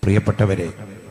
പ്രിയപ്പെട്ടവരെ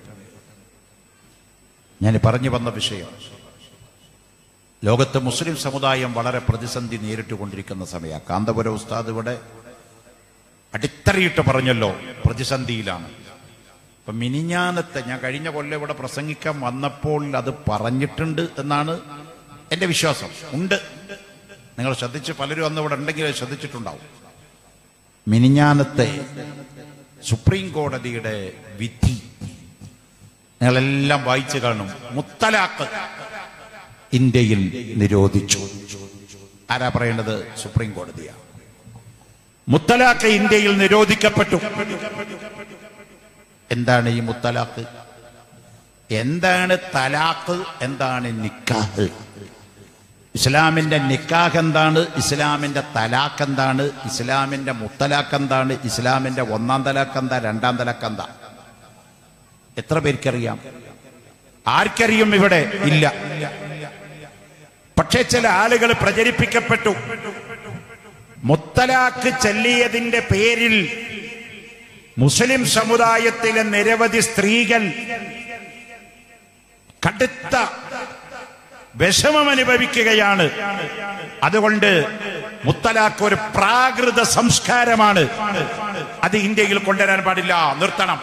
ഞാൻ പറഞ്ഞു വന്ന വിഷയം ലോകത്ത് മുസ്ലിം സമുദായം വളരെ പ്രതിസന്ധി നേരിട്ടുകൊണ്ടിരിക്കുന്ന സമയമാണ് കാന്തപുര ഉസ്താദ് ഇവിടെ അടിത്തറയിട്ട് പറഞ്ഞല്ലോ പ്രതിസന്ധിയിലാണ് അപ്പൊ മിനിഞ്ഞാനത്തെ ഞാൻ കഴിഞ്ഞ കൊല്ലം ഇവിടെ പ്രസംഗിക്കാൻ വന്നപ്പോൾ അത് പറഞ്ഞിട്ടുണ്ട് എന്നാണ് എന്റെ വിശ്വാസം ഉണ്ട് നിങ്ങൾ ശ്രദ്ധിച്ച് പലരും അന്ന് ഇവിടെ ഉണ്ടെങ്കിൽ അത് ശ്രദ്ധിച്ചിട്ടുണ്ടാവും മിനിഞ്ഞാനത്തെ സുപ്രീം കോടതിയുടെ വിധി നിങ്ങളെല്ലാം വായിച്ചു കാണും മുത്തലാഖ് ഇന്ത്യയിൽ നിരോധിച്ചു ആരാ പറയേണ്ടത് സുപ്രീം കോടതിയാണ് മുത്തലാഖ് ഇന്ത്യയിൽ നിരോധിക്കപ്പെട്ടു എന്താണ് ഈ മുത്തലാഖ് എന്താണ് തലാഖ് എന്താണ് നിക്കാഹ് ഇസ്ലാമിന്റെ നിക്കാഹ് എന്താണ് ഇസ്ലാമിന്റെ തലാഖ് എന്താണ് ഇസ്ലാമിന്റെ മുത്തലാഖ് എന്താണ് ഇസ്ലാമിന്റെ ഒന്നാം തലാഖ് എന്താ രണ്ടാം തലാഖ് എന്താ എത്ര പേർക്കറിയാം ആർക്കറിയും ഇവിടെ ഇല്ല പക്ഷേ ചില ആളുകൾ പ്രചരിപ്പിക്കപ്പെട്ടു മുത്തലാഖ് ചൊല്ലിയതിന്റെ പേരിൽ മുസ്ലിം സമുദായത്തിലെ നിരവധി സ്ത്രീകൾ കടുത്ത വിഷമം അനുഭവിക്കുകയാണ് അതുകൊണ്ട് മുത്തലാഖ് ഒരു പ്രാകൃത സംസ്കാരമാണ് അത് ഇന്ത്യയിൽ കൊണ്ടുവരാൻ പാടില്ല നിർത്തണം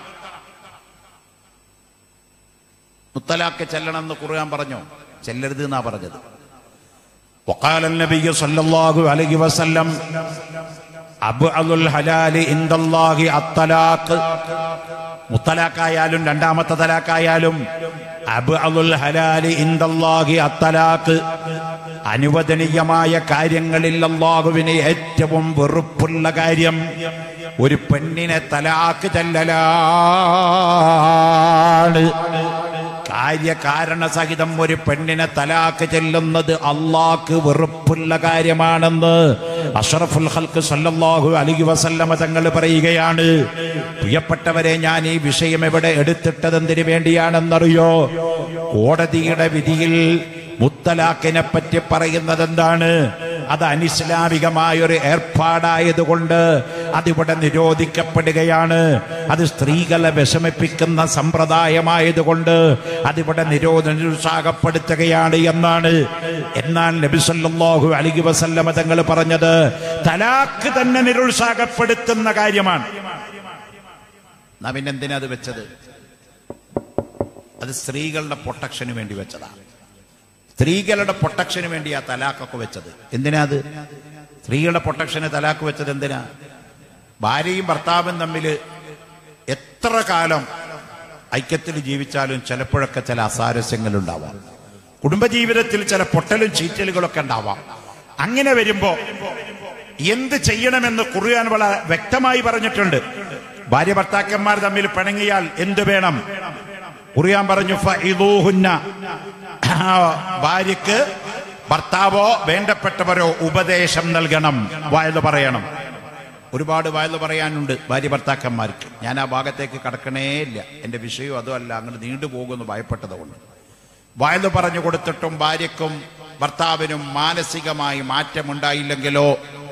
മുത്തലാഖ് ചെല്ലണം എന്ന് ഖുർആൻ പറഞ്ഞു ചെല്ലരുത് എന്നാ പറഞ്ഞത് وقال النبي صلى الله عليه وسلم أبعد الحلال عند الله الطلاق മുത്തലാഖായാലും രണ്ടാമത്തെ തലാഖായാലും അബ്അദുൽ ഹലാലി ഇൻദല്ലാഹി അത്തലാഖ് അനുവദനീയമായ കാര്യങ്ങളിൽ അള്ളാഹുവിന് ഏറ്റവും വെറുപ്പുള്ള കാര്യം ഒരു പെണ്ണിനെ തലാഖ് ചെല്ലലാണ് കാര്യകാരണ സഹിതം ഒരു പെണ്ണിനെ തലാക്ക് ചെല്ലുന്നത് അള്ളാഹ്ക്ക് വെറുപ്പുള്ള കാര്യമാണെന്ന് അഷറഫുൽ ഹൽക്ക് സല്ലല്ലാഹു അലൈഹി വസല്ലമ തങ്ങൾ പറയുകയാണ് പ്രിയപ്പെട്ടവരെ ഞാൻ ഈ വിഷയം എവിടെ എടുത്തിട്ടതെന്തിനു വേണ്ടിയാണെന്നറിയോ കോടതിയുടെ വിധിയിൽ മുത്തലാഖിനെ പറ്റി പറയുന്നത് എന്താണ് അത് അനിസ്ലാമികമായ ഒരു ഏർപ്പാടായതുകൊണ്ട് അതിവിടെ നിരോധിക്കപ്പെടുകയാണ് അത് സ്ത്രീകളെ വിഷമിപ്പിക്കുന്ന സമ്പ്രദായമായതുകൊണ്ട് അതിവിടെ നിരോധ നിരുത്സാഹപ്പെടുത്തുകയാണ് എന്നാണ് എന്നാൽ നബിസല്ലാഹു അലിഖി വസല്ലമ തങ്ങൾ പറഞ്ഞത് തലാക്ക് തന്നെ നിരുത്സാഹപ്പെടുത്തുന്ന കാര്യമാണ് നാം പിന്നെന്തിനാ അത് വെച്ചത് അത് സ്ത്രീകളുടെ പ്രൊട്ടക്ഷന് വേണ്ടി വെച്ചതാണ് സ്ത്രീകളുടെ പ്രൊട്ടക്ഷന് വേണ്ടി ആ തലാക്കൊക്കെ വെച്ചത് എന്തിനാ അത് സ്ത്രീകളുടെ പ്രൊട്ടക്ഷന് തലാക്ക് വെച്ചത് എന്തിനാ ഭാര്യയും ഭർത്താവും തമ്മിൽ എത്ര കാലം ഐക്യത്തിൽ ജീവിച്ചാലും ചിലപ്പോഴൊക്കെ ചില അസാരസ്യങ്ങൾ ഉണ്ടാവാം കുടുംബജീവിതത്തിൽ ചില പൊട്ടലും ചീറ്റലുകളൊക്കെ ഉണ്ടാവാം അങ്ങനെ വരുമ്പോ എന്ത് ചെയ്യണമെന്ന് ഖുർആൻ വളരെ വ്യക്തമായി പറഞ്ഞിട്ടുണ്ട് ഭാര്യ ഭർത്താക്കന്മാർ തമ്മിൽ പിണങ്ങിയാൽ എന്ത് വേണം ഖുർആൻ പറഞ്ഞു ഫഇദൂഹുന്ന ആ ഭാര്യക്ക് ഭർത്താവോ വേണ്ടപ്പെട്ടവരോ ഉപദേശം നൽകണം വായല് പറയണം ഒരുപാട് വായല് പറയാനുണ്ട് ഭാര്യ ഭർത്താക്കന്മാർക്ക് ഞാൻ ആ ഭാഗത്തേക്ക് കടക്കണേ ഇല്ല എന്റെ വിഷയം അതുമല്ല അങ്ങനെ നീണ്ടുപോകുമെന്ന് ഭയപ്പെട്ടതുകൊണ്ട് വായല് പറഞ്ഞു കൊടുത്തിട്ടും ഭാര്യക്കും ഭർത്താവിനും മാനസികമായി മാറ്റമുണ്ടായില്ലെങ്കിലോ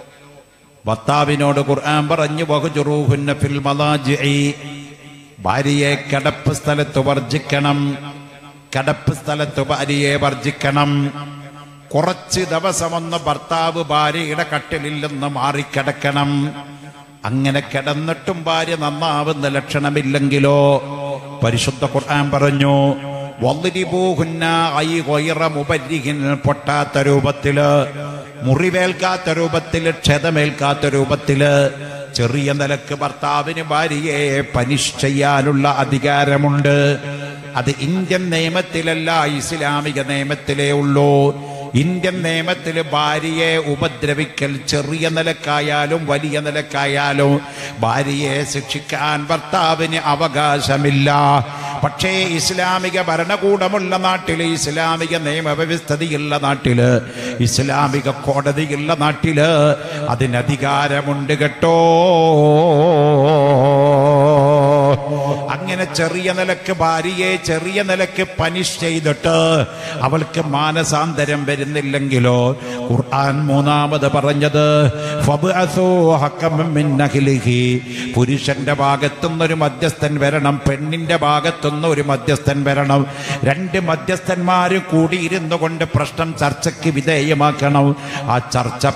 ഭർത്താവിനോട് ഖുർആൻ പറഞ്ഞു വഹുജുറൂഹുന്ന ഫിൽ മലാജിഇ ഭാര്യയെ കിടപ്പ് സ്ഥലത്ത് വർജിക്കണം കിടപ്പ് സ്ഥലത്ത് ഭാര്യയെ വർജിക്കണം കുറച്ച് ദിവസമൊന്ന് ഭർത്താവ് ഭാര്യയുടെ കട്ടിലിൽ നിന്ന് മാറിക്കിടക്കണം അങ്ങനെ കിടന്നിട്ടും ഭാര്യ നന്നാവുന്ന ലക്ഷണമില്ലെങ്കിലോ പരിശുദ്ധ ഖുർആൻ പറഞ്ഞു വള്ളിരിപൂഹുന്ന ഐ കൊയറ മുപരിഹിൻ പൊട്ടാത്ത രൂപത്തില് മുറിവേൽക്കാത്ത രൂപത്തില് ക്ഷതമേൽക്കാത്ത രൂപത്തില് ചെറിയ നിലക്ക് ഭർത്താവിന് ഭാര്യയെ പനിഷ് ചെയ്യാനുള്ള അധികാരമുണ്ട് അത് ഇന്ത്യൻ നിയമത്തിലല്ല ഇസ്ലാമിക നിയമത്തിലേ ഉള്ളൂ ഇന്ത്യൻ നിയമത്തിൽ ഭാര്യയെ ഉപദ്രവിക്കൽ ചെറിയ നിലക്കായാലും വലിയ നിലക്കായാലും ഭാര്യയെ ശിക്ഷിക്കാൻ ഭർത്താവിന് അവകാശമില്ല പക്ഷേ ഇസ്ലാമിക ഭരണകൂടമുള്ള നാട്ടില് ഇസ്ലാമിക നിയമവ്യവസ്ഥതയുള്ള നാട്ടില് ഇസ്ലാമിക കോടതിയുള്ള നാട്ടില് അതിന് അധികാരമുണ്ട് കേട്ടോ അങ്ങനെ ചെറിയ നിലക്ക് ഭാര്യയെ ചെറിയ നിലക്ക് പനിഷ് ചെയ്തിട്ട് അവൾക്ക് മാനസാന്തരം വരുന്നില്ലെങ്കിലോ ഖുർആൻ മൂന്നാമത് പറഞ്ഞത് ഫബ്അസൂ ഹക്കമൻ മിൻ അഹ്ലിഹി. പുരുഷന്റെ ഭാഗത്തുനിന്നൊരു മധ്യസ്ഥൻ വരണം പെണ്ണിന്റെ ഭാഗത്തുനിന്ന് ഒരു മധ്യസ്ഥൻ വരണം രണ്ട് മധ്യസ്ഥന്മാര് കൂടിയിരുന്നു കൊണ്ട് പ്രശ്നം ചർച്ചയ്ക്ക് വിധേയമാക്കണം ആ ചർച്ച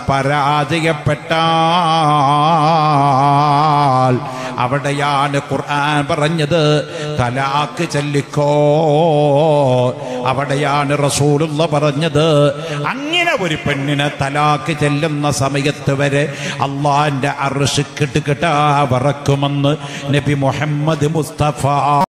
പരാജയപ്പെട്ടാൽ അവിടെയാണ് ഖുർആൻ പറഞ്ഞത് തലാക്ക് ചൊല്ലിക്കോ അവിടെയാണ് റസൂലുള്ള പറഞ്ഞത് അങ്ങനെ ഒരു പെണ്ണിനെ തലാക്ക് ചെല്ലുന്ന സമയത്ത് വരെ അള്ളാന്റെ അറുഷ് കിട്ടുകിട്ടാ വറക്കുമെന്ന് നബി മുഹമ്മദ് മുസ്തഫ